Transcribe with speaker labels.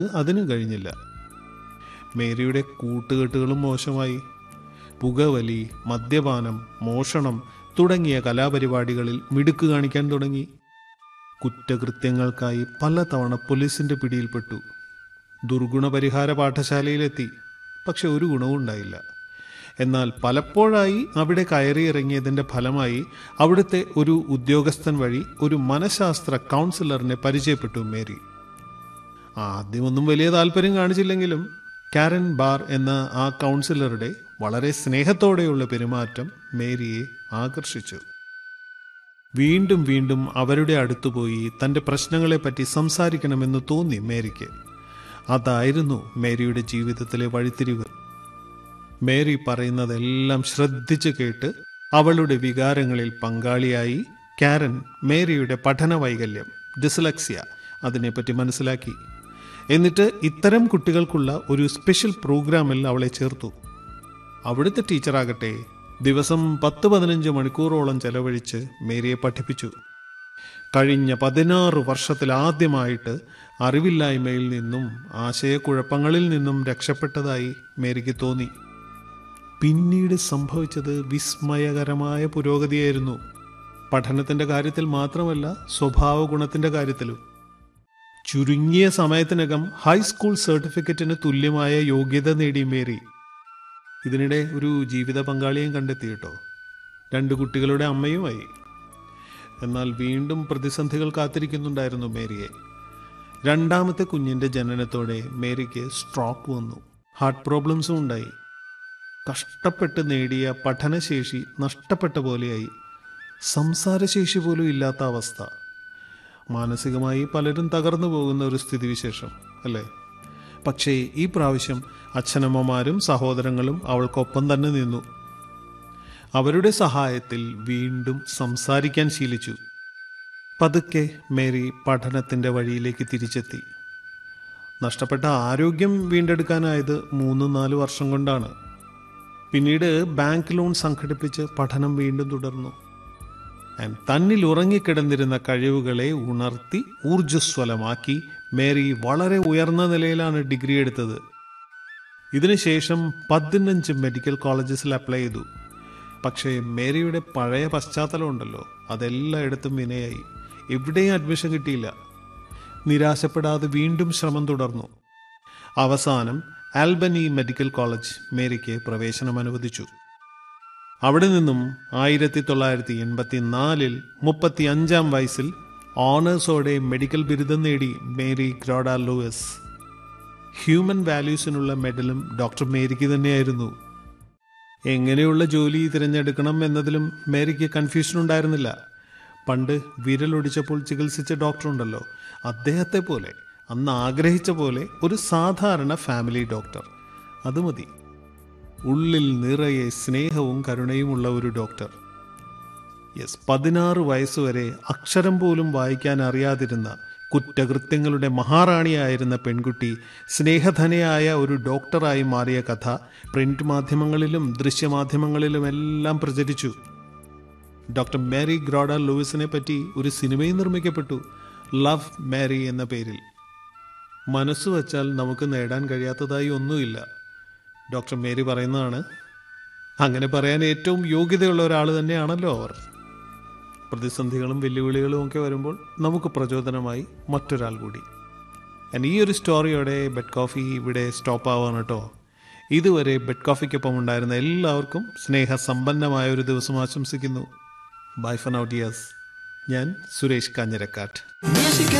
Speaker 1: അതിനും കഴിഞ്ഞില്ല മേരിയുടെ കൂട്ടുകെട്ടുകളും മോശമായി പുകവലി മദ്യപാനം മോഷണം തുടങ്ങിയ കലാപരിപാടികളിൽ മിടുക്ക് കാണിക്കാൻ തുടങ്ങി കുറ്റകൃത്യങ്ങൾക്കായി പലതവണ പോലീസിന്റെ പിടിയിൽപ്പെട്ടു ദുർഗുണ പരിഹാര പാഠശാലയിലെത്തി പക്ഷെ ഒരു ഗുണവും ഉണ്ടായില്ല എന്നാൽ പലപ്പോഴായി അവിടെ കയറിയിറങ്ങിയതിന്റെ ഫലമായി അവിടുത്തെ ഒരു ഉദ്യോഗസ്ഥൻ വഴി ഒരു മനഃശാസ്ത്ര കൗൺസിലറിനെ പരിചയപ്പെട്ടു മേരി ആദ്യമൊന്നും വലിയ താല്പര്യം കാണിച്ചില്ലെങ്കിലും കാരൻ ബാർ എന്ന ആ കൗൺസിലറുടെ വളരെ സ്നേഹത്തോടെയുള്ള പെരുമാറ്റം മേരിയെ ആകർഷിച്ചു വീണ്ടും വീണ്ടും അവരുടെ അടുത്തുപോയി തൻ്റെ പ്രശ്നങ്ങളെപ്പറ്റി സംസാരിക്കണമെന്ന് തോന്നി മേരിക്ക് അതായിരുന്നു മേരിയുടെ ജീവിതത്തിലെ വഴിത്തിരിവ് മേരി പറയുന്നതെല്ലാം ശ്രദ്ധിച്ചു കേട്ട് അവളുടെ വികാരങ്ങളിൽ പങ്കാളിയായി കാരൻ മേരിയുടെ പഠന വൈകല്യം ഡിസ്ലക്സിയ അതിനെപ്പറ്റി മനസ്സിലാക്കി എന്നിട്ട് ഇത്തരം കുട്ടികൾക്കുള്ള ഒരു സ്പെഷ്യൽ പ്രോഗ്രാമിൽ അവളെ ചേർത്തു അവിടുത്തെ ടീച്ചറാകട്ടെ ദിവസം പത്ത് പതിനഞ്ച് മണിക്കൂറോളം ചെലവഴിച്ച് മേരിയെ പഠിപ്പിച്ചു കഴിഞ്ഞ പതിനാറ് വർഷത്തിൽ ആദ്യമായിട്ട് അറിവില്ലായ്മയിൽ നിന്നും ആശയക്കുഴപ്പങ്ങളിൽ നിന്നും രക്ഷപ്പെട്ടതായി മേരിക്ക് തോന്നി പിന്നീട് സംഭവിച്ചത് വിസ്മയകരമായ പുരോഗതിയായിരുന്നു പഠനത്തിന്റെ കാര്യത്തിൽ മാത്രമല്ല സ്വഭാവ ഗുണത്തിന്റെ കാര്യത്തിലും ചുരുങ്ങിയ സമയത്തിനകം ഹൈസ്കൂൾ സർട്ടിഫിക്കറ്റിന് തുല്യമായ യോഗ്യത നേടി മേരി ഇതിനിടെ ഒരു ജീവിത പങ്കാളിയെയും കണ്ടെത്തി കേട്ടോ രണ്ട് കുട്ടികളുടെ അമ്മയുമായി എന്നാൽ വീണ്ടും പ്രതിസന്ധികൾ കാത്തിരിക്കുന്നുണ്ടായിരുന്നു മേരിയെ രണ്ടാമത്തെ കുഞ്ഞിന്റെ ജനനത്തോടെ മേരിക്ക് സ്ട്രോക്ക് വന്നു ഹാർട്ട് പ്രോബ്ലംസും ഉണ്ടായി കഷ്ടപ്പെട്ട് നേടിയ പഠനശേഷി നഷ്ടപ്പെട്ട പോലെയായി സംസാരശേഷി പോലും ഇല്ലാത്ത അവസ്ഥ മാനസികമായി പലരും തകർന്നു പോകുന്ന ഒരു സ്ഥിതിവിശേഷം അല്ലേ പക്ഷേ ഈ പ്രാവശ്യം അച്ഛനമ്മമാരും സഹോദരങ്ങളും അവൾക്കൊപ്പം തന്നെ നിന്നു അവരുടെ സഹായത്തിൽ വീണ്ടും സംസാരിക്കാൻ ശീലിച്ചു പതുക്കെ മേരി പഠനത്തിൻ്റെ വഴിയിലേക്ക് തിരിച്ചെത്തി നഷ്ടപ്പെട്ട ആരോഗ്യം വീണ്ടെടുക്കാനായത് മൂന്ന് നാല് വർഷം കൊണ്ടാണ് പിന്നീട് ബാങ്ക് ലോൺ സംഘടിപ്പിച്ച് പഠനം വീണ്ടും തുടർന്നു ആൻഡ് തന്നിൽ ഉറങ്ങിക്കിടന്നിരുന്ന കഴിവുകളെ ഉണർത്തി ഊർജ്ജസ്വലമാക്കി മേരി വളരെ ഉയർന്ന നിലയിലാണ് ഡിഗ്രി എടുത്തത് ഇതിനുശേഷം പതിനഞ്ച് മെഡിക്കൽ കോളേജസിൽ അപ്ലൈ ചെയ്തു പക്ഷേ മേരിയുടെ പഴയ പശ്ചാത്തലം ഉണ്ടല്ലോ അതെല്ലായിടത്തും വിനയായി എവിടെയും അഡ്മിഷൻ കിട്ടിയില്ല നിരാശപ്പെടാതെ വീണ്ടും ശ്രമം തുടർന്നു അവസാനം ആൽബനി മെഡിക്കൽ കോളേജ് മേരിക്ക് പ്രവേശനം അനുവദിച്ചു അവിടെ നിന്നും ആയിരത്തി തൊള്ളായിരത്തി എൺപത്തി നാലിൽ മുപ്പത്തി അഞ്ചാം വയസ്സിൽ ഓണേഴ്സോടെ മെഡിക്കൽ ബിരുദം നേടി മേരി ഗ്രോഡ ലൂയിസ് ഹ്യൂമൻ വാല്യൂസിനുള്ള മെഡലും ഡോക്ടർ മേരിക്ക് തന്നെയായിരുന്നു എങ്ങനെയുള്ള ജോലി തിരഞ്ഞെടുക്കണം എന്നതിലും മേരിക്ക് കൺഫ്യൂഷൻ ഉണ്ടായിരുന്നില്ല പണ്ട് വിരലൊടിച്ചപ്പോൾ ചികിത്സിച്ച ഡോക്ടറുണ്ടല്ലോ അദ്ദേഹത്തെ പോലെ അന്ന് ആഗ്രഹിച്ച പോലെ ഒരു സാധാരണ ഫാമിലി ഡോക്ടർ അത് മതി ഉള്ളിൽ നിറയെ സ്നേഹവും കരുണയുമുള്ള ഒരു ഡോക്ടർ യെസ് പതിനാറ് വയസ്സുവരെ അക്ഷരം പോലും വായിക്കാൻ അറിയാതിരുന്ന കുറ്റകൃത്യങ്ങളുടെ മഹാറാണിയായിരുന്ന പെൺകുട്ടി സ്നേഹധനയായ ഒരു ഡോക്ടറായി മാറിയ കഥ പ്രിന്റ് മാധ്യമങ്ങളിലും ദൃശ്യമാധ്യമങ്ങളിലും എല്ലാം പ്രചരിച്ചു ഡോക്ടർ മേരി ഗ്രോഡ ലൂയിസിനെ പറ്റി ഒരു സിനിമയും നിർമ്മിക്കപ്പെട്ടു ലവ് മേരി എന്ന പേരിൽ മനസ്സ് വച്ചാൽ നമുക്ക് നേടാൻ കഴിയാത്തതായി ഒന്നുമില്ല ഡോക്ടർ മേരി പറയുന്നതാണ് അങ്ങനെ പറയാൻ ഏറ്റവും യോഗ്യതയുള്ള ഒരാൾ തന്നെയാണല്ലോ അവർ പ്രതിസന്ധികളും വെല്ലുവിളികളും ഒക്കെ വരുമ്പോൾ നമുക്ക് പ്രചോദനമായി മറ്റൊരാൾ കൂടി And ഈ ഒരു സ്റ്റോറിയോടെ ബെഡ് കോഫി ഇവിടെ സ്റ്റോപ്പ് ആവാണ് കേട്ടോ ഇതുവരെ ബെഡ് കോഫിക്കൊപ്പം ഉണ്ടായിരുന്ന എല്ലാവർക്കും സ്നേഹസമ്പന്നമായ ഒരു ദിവസം ആശംസിക്കുന്നു ബൈ ഫൺ ഔട്ട് യെസ് ഞാൻ സുരേഷ് കാഞ്ഞിരക്കാട്ട്
Speaker 2: Music